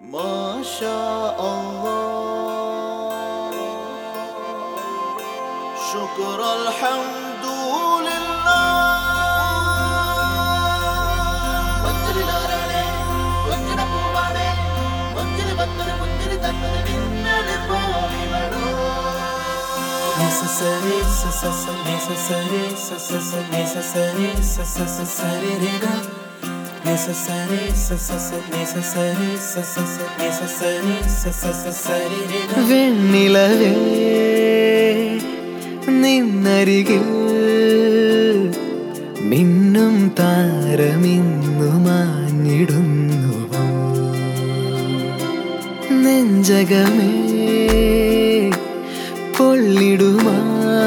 ما شاء الله شكر الحمد لله ഒത്തിരിലാരാണ് ഒത്തിരി പൂവാണ് ഒത്തിരി പത്തൊരു പുത്തിരി തന്നൊരു മിന്നല് പോലിവളോ Necessary, sa sa sa necessary, sa sa sa necessary, sa sa sa saririga. Necessary, sa sa sa necessary, sa sa sa necessary, sa sa sa saririga. വെണ്ണിലവേ നിന്നരികിൽ മിന്നും താരമിന്നു മാഞ്ഞിടുന്നുവോ നെഞ്ചകമേ പൊള്ളിടുമാ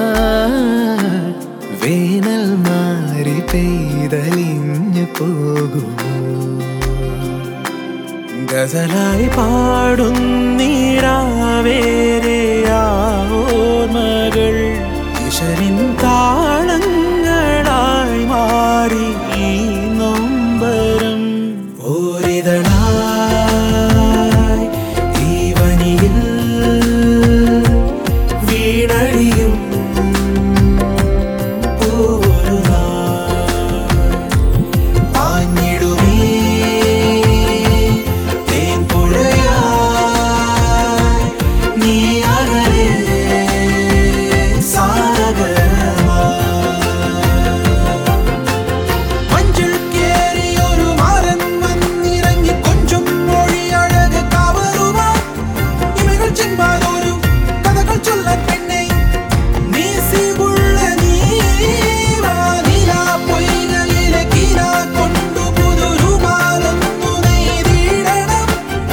വേനൽ മാറി പെയ്തലിഞ്ഞു പോകുമോ ഗസലായി പാടുന്നീരാവേരെ ആ ഓർമ്മകൾ ഈശ്വരിൻ താളങ്ങളായി മാറി ഈ നൊമ്പരം ഓരിതളായി ഈ വനിയിൽ വീണടിയും പൂവൊരു നാൾ പാഞ്ഞിടുമേ തേൻപുഴയായി നീ അകലെ മഞ്ചിൽ കേറിയൊരു മാരൻ വന്നിറങ്ങി കൊഞ്ചും മൊഴി അഴക് കവറുവാൻ ഇവകൾ ചെമ്പാതൊരു കഥകൾ ചൊല്ലാൻ പെണ്ണെ നീസിവുള്ള നീവാ നിലാ പൊയ്കയിലെ കിനാ കൊണ്ടു പുതുരുമാലൊന്നു നെയ്തിടണം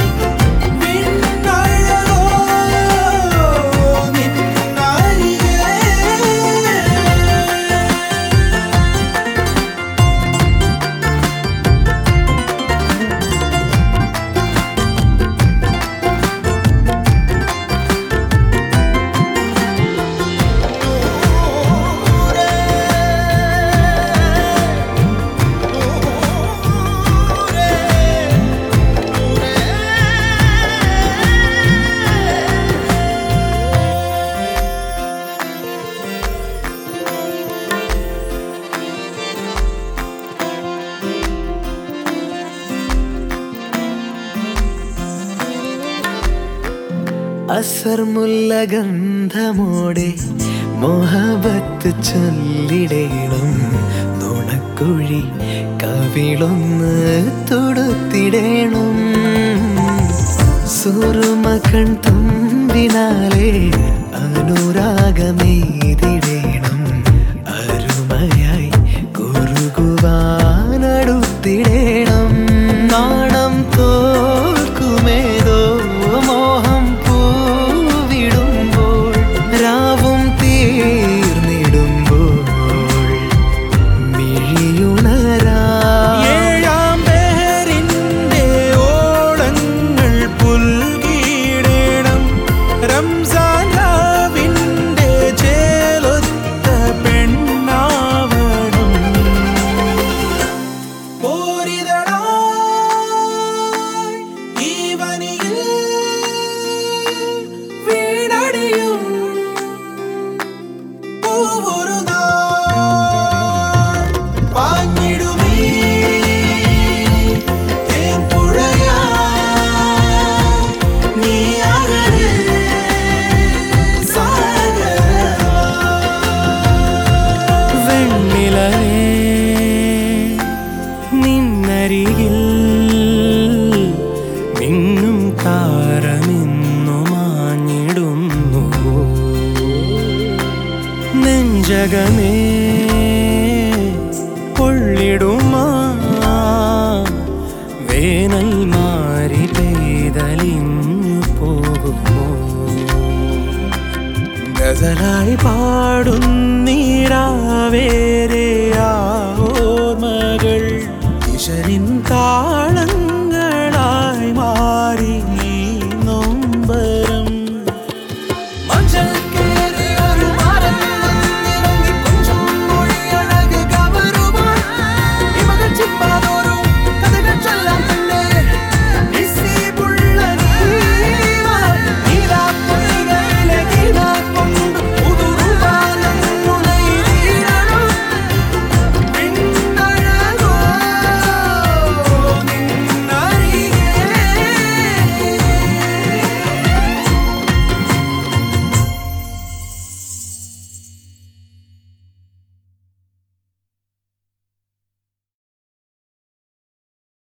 വിണ്ണഴകോ നിന്നരികെ അസർമുല്ല ഗന്ധമോടെ മോഹബത്ത് ചൊല്ലിടേണം നുണക്കുഴി കവിളൊന്ന് തൊടുത്തിടേണം സുറുമ കൺ തുമ്പിനാലെ അനുരാഗമേ